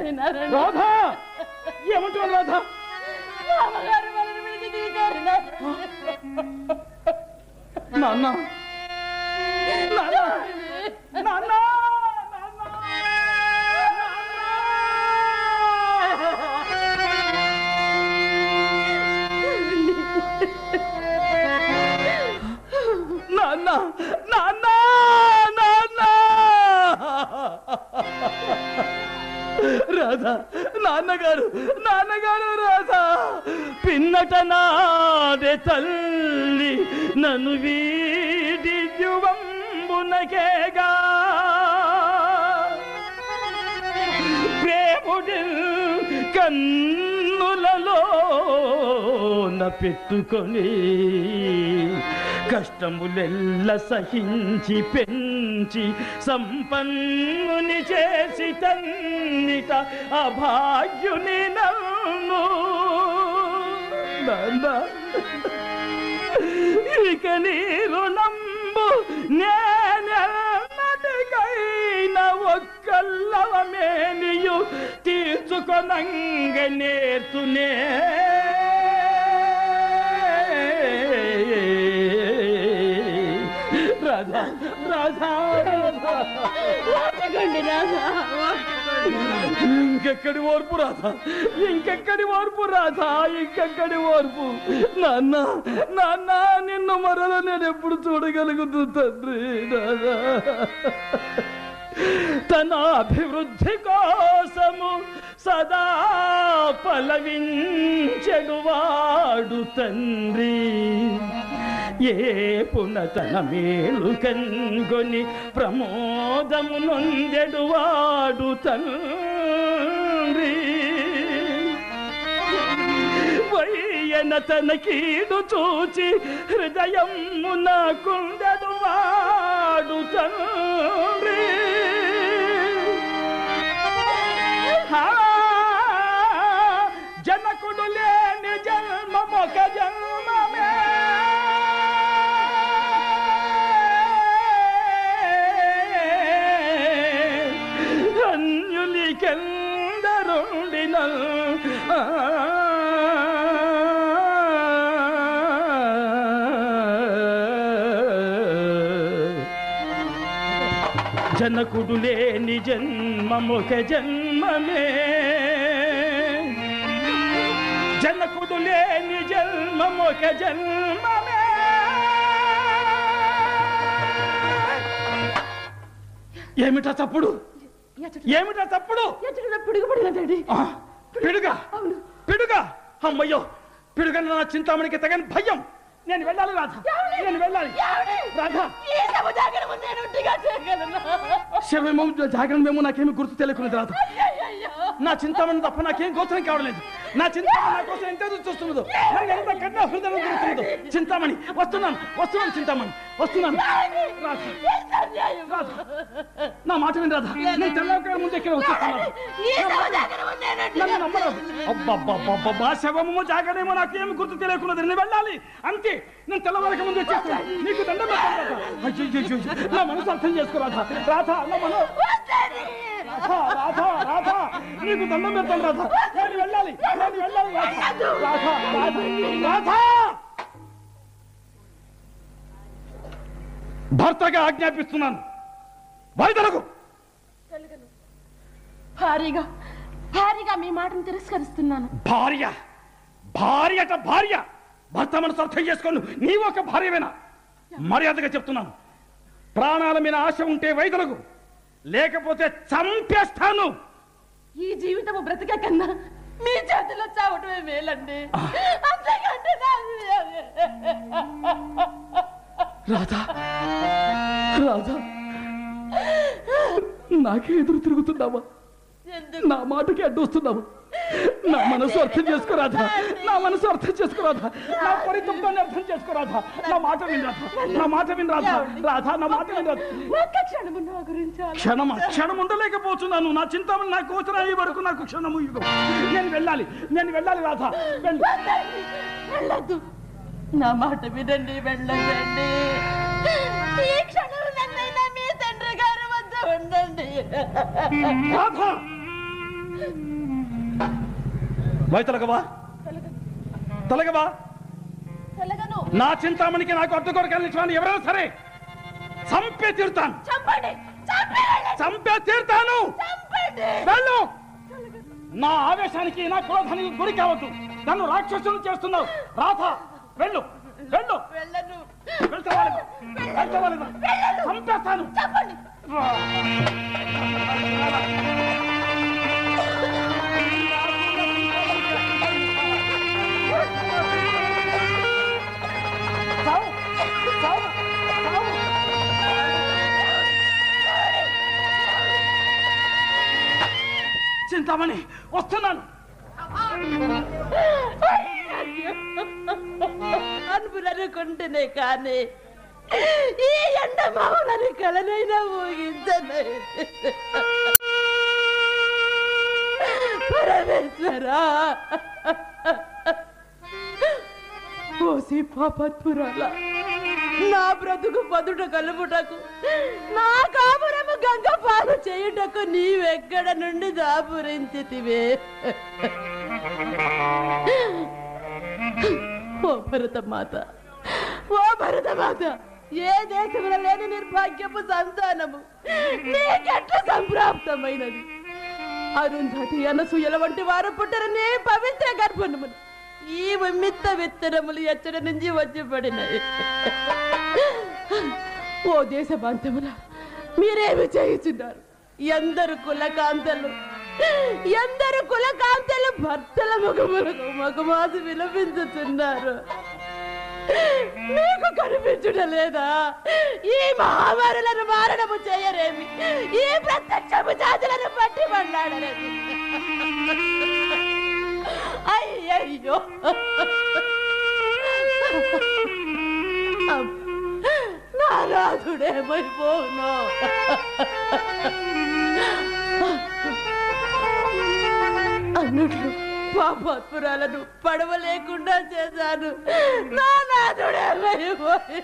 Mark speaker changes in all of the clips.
Speaker 1: తీసేరినారండి
Speaker 2: రాధా ఏమంటున్నావు రాధా
Speaker 1: మామగారు మనల్ని విడిచి తీసేరినారు
Speaker 2: నాన్న నాన్న నాన్న నాన్న నాన్న నాన్న రాధా నాన్నగారు నాన్నగారు రాధా పిన్నట నాదే తల్లి నన్ను వీడి దివంబునకేగా ప్రేముడి కన్నులలో న పెట్టుకొని కష్టములెల్ల సహించి పెంచి సంపన్నుని చేసి తన్నిట అభాగ్యుని నన్ను నాన్న ఇక నీరు నంబు నేనెన్నటికైన ఒక్కల్లవమేనియు తీర్చుకొనంగ నేర్తునే రాధా రాధా రాధా
Speaker 1: ఓర్చుకోండి రాధా ఓర్చుకోండి.
Speaker 2: ఇంకెక్కడి ఓర్పు రాధా ఇంకెక్కడి ఓర్పు రాధా ఇంకెక్కడి ఓర్పు నాన్న నాన్న నిన్ను మరల నేను ఎప్పుడు చూడగలుగుతూ తండ్రి నాన్న తన అభివృద్ధి కోసము సదా పలవించెడువాడు తండ్రి ఏ పున తన మేలు కనుగొని ప్రమోదము నొందెడువాడు తండ్రి వయ్యన తన కీడు చూచి హృదయమున కుందెడు వాడు తండ్రి హా, జనకుడు లేని జన్మమొక జన్మమే అన్యులికెందరుండిన జనకుడు లేని జన్మమొక జన్మమే జనకుడు లేని జన్మమొక జన్మమే ఏమిటా తప్పుడు
Speaker 1: ఎచ్చట
Speaker 2: ఏమిటా తప్పుడు
Speaker 1: ఎచ్చట పిడుగుపడినదండి
Speaker 2: ఆ, పిడుగా
Speaker 1: అవును
Speaker 2: పిడుగా అమ్మయ్యో పిడుగన్న నా చింతామణికి తగని భయం నేను వెళ్ళాలి రాధ నేను వెళ్ళాలి రాధ
Speaker 1: ఈ సముదాగర ముందు నేను ఒంటిగా చేయగలను
Speaker 2: శవమేమో జాగరణ మేము నాకేమి గుర్తు తెలియకున్నది రాధ
Speaker 1: అయ్యయ్యో.
Speaker 2: నా చింతామణి తప్ప నాకేం గోచరం కావలేదు నా చింతామణి నా కోసం ఎంత ఎదురు చూస్తున్నదో నన్ను ఎంత కన్నా హృదయం గురుతున్నదో చింతామణి వస్తున్నాను వస్తున్నాను చింతామణి వస్తున్నాను రాధ
Speaker 1: ఎంత అన్యాయం.
Speaker 2: రాధ నా మాట విని రాధ నేను తెల్లవక ముందు ఎక్కడ వచ్చేస్తున్నాను
Speaker 1: ఈ సముదాగర ముందు నేను ఒంటిగా
Speaker 2: నన్ను నమ్మరాదు అబ్బబ్బబ్బబ్బబ్బా శవము జాగరేమో నాకేమి గుర్తు తెలియకున్నది నేను వెళ్ళాలి అంతే నేను తెల్లవారక ముందు వచ్చేస్తాను నీకు దండం పెడతాను రాధా. అయ్యయ్యయ్యో, నా మనసు అర్థం చేసుకో రాధా రాధా నా మనసు
Speaker 1: వద్దని.
Speaker 2: రాధా రాధా రాధా నీకు దండం పెడతాను రాధా నేను వెళ్ళాలి నేను వెళ్ళాలి రాధా రాధా రాధా రాధా భర్తగా ఆజ్ఞాపిస్తున్నాను బయటకు
Speaker 1: కలుగను. భారీగా భారీగా మీ మాటను తిరస్కరిస్తున్నాను
Speaker 2: భార్య భార్యట భార్య భర్త మనసు అర్థం చేసుకోను నీవు ఒక భార్యవేనా మర్యాదగా చెప్తున్నాను ప్రాణాల మీద ఆశ ఉంటే వైదొలగు లేకపోతే చంపేస్తాను
Speaker 1: ఈ జీవితము బ్రతికే కన్నా మీ చేతిలో చావటమే మేలండి అంతేకంటే
Speaker 2: రాధా రాధా నాకే ఎదురు తిరుగుతున్నావా
Speaker 1: ఎందుకు
Speaker 2: నా మాటకి అడ్డొస్తున్నావా నా మనసు అర్థం చేసుకోరాధా నా మనసు అర్థం చేసుకోరాధా నా పరితత్వాన్ని అర్థం చేసుకోరాధా నా మాట విని రాధా నా మాట విని రాధా రాధా నా మాట విని రాధా
Speaker 1: ఒక్క క్షణము నా గురించి ఆలోచించు.
Speaker 2: క్షణమా క్షణం ఉండలేకపోతున్నాను నా చింతామణి నా కోచన అయ్యే వరకు నాకు క్షణము ఇవ్వు నేను వెళ్ళాలి నేను వెళ్ళాలి రాధా వెళ్ళి
Speaker 1: వద్దండి, వెళ్ళొద్దు నా మాట వినండి వెళ్ళండి ఈ క్షణం నన్నైనా మీ తండ్రి గారి వద్ద ఉండండి
Speaker 2: రాధా వైతలగవా తొలగవా
Speaker 1: తొలగను
Speaker 2: నా చింతామణికి నాకు అడ్డు కొరకాలని ఎవరైనా సరే చంపే తీరుతాను
Speaker 1: చంపండి చంపేయండి
Speaker 2: చంపే తీరుతాను
Speaker 1: చంపండి
Speaker 2: వెళ్ళు నా ఆవేశానికి నా క్రోధానికి గురి కావద్దు నన్ను రాక్షసులు చేస్తున్నావు రాధ వెళ్ళు వెళ్ళు
Speaker 1: వెళ్ళను
Speaker 2: వెళ్తావా లేదా? వెళ్తావా లేదా? చంపేస్తాను
Speaker 1: చంపండి
Speaker 2: చావు చావు చావు చింతామణి వస్తున్నాను
Speaker 1: అనుకునుకుంటేనే కానీ ఈ ఎండ మామూలని కలనైనా ఊగించను పరమేశ్వరా ఓసి పాపత్పురాల నా బ్రతుకు పదుట కలుపుటకు నా కాపురము గంగ పాలు చేయుటకు నీవెక్కడ నుండి దాపురించితివే ఓ భరతమాత ఓ భరతమాత ఏ దేశమున లేని నిర్భాగ్యపు సంతానము నీకెట్ల సంప్రాప్తమైనది అరుంధతి అనసూయల వంటి వారు పుట్టరనే పవిత్ర గర్భణములు ఈ ఉమ్మిత్త విత్తనములు ఎచ్చట నుంచి వచ్చి పడినవి ఓ దేశభాంతముల మీరేమి చేయుచున్నారు ఎందరు కులకాంతలు ఎందరు కులకాంతలు భర్తల ముఖములకు మగమాసు విలపించుతున్నారు మీకు కనిపించుట లేదా ఈ మహామారులను మారణము చేయరేమి ఈ ప్రత్యక్షము జాతులను పట్టి పడ్డాడరేమి అయ్యయ్యో నా రాజుడేమైపోను అన్నట్లు పాపాత్మురాలను పడవ లేకుండా చేశాను నా నాథుడేమైపోయి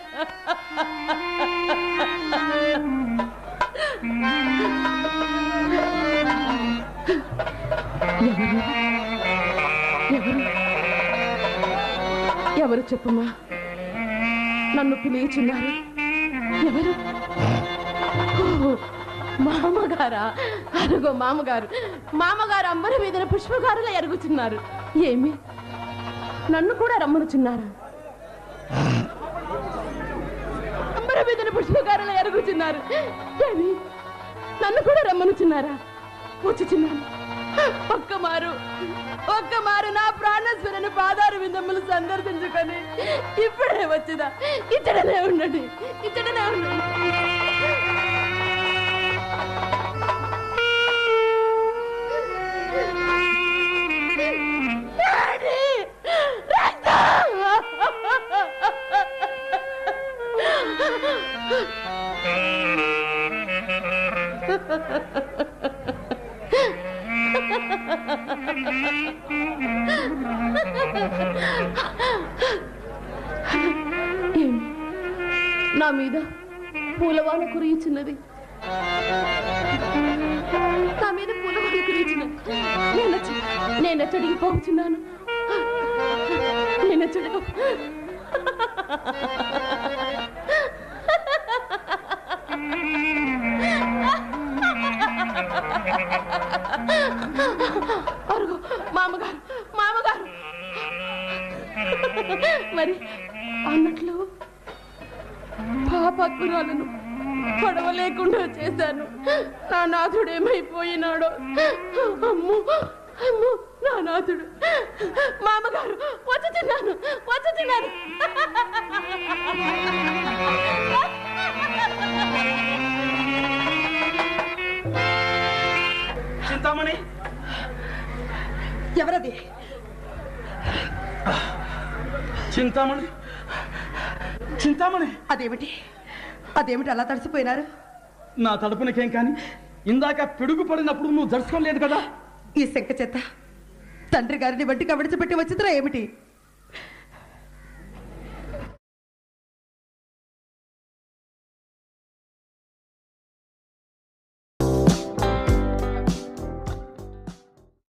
Speaker 1: ఎవరు ఎవరు చెప్పుమా నన్ను పిలిచిన్నారు ఎవరు ఓ, మామగారా అరుగో మామగారు మామగారు అమ్మని మీద పుష్పగారులా ఎరుగుతున్నారు ఏమి నన్ను కూడా రమ్మనుచున్నారా అంబర మీద పుష్పగారులా ఎరుగుతున్నారు ఏమి నన్ను కూడా రమ్మనుచున్నారా వచ్చుచున్నాను ఒక్క మారు ఒక్క మారు నా ప్రాణేశ్వరుని పాదారు విందములు సందర్శించుకొని ఇప్పుడే వచ్చిదా ఇచ్చడనే ఉండండి ఇచ్చడనే ఉండండి డాడీ! రక్తం! ఏమి? నా మీద పూలవాన కురియుచున్నది నా మీద పూలవాన కురియుచున్నది నేనొచ్చి నేనెచ్చడికి పోతున్నాను నేనెచ్చడికి అరుగు మామగారు మామగారు మరి అన్నట్లు పాపాత్మురాలను పడవ లేకుండా చేశాను నా నాథుడు ఏమైపోయినాడో అమ్ము అమ్ము నా నాథుడు మామగారు వచ్చి తిన్నాను వచ్చి తిన్నాను
Speaker 2: చింతామణి
Speaker 3: ఎవరది
Speaker 2: చింతామణి చింతామణి
Speaker 3: అదేమిటి అదేమిటి అలా తడిసిపోయినారు
Speaker 2: నా తలుపునకేం కానీ ఇందాక పిడుగు పడినప్పుడు నువ్వు జరుచుకోలేదు కదా
Speaker 3: ఈ శంక చెత్త తండ్రి గారిని వంటిగా విడిచిపెట్టి వచ్చిందిరా ఏమిటి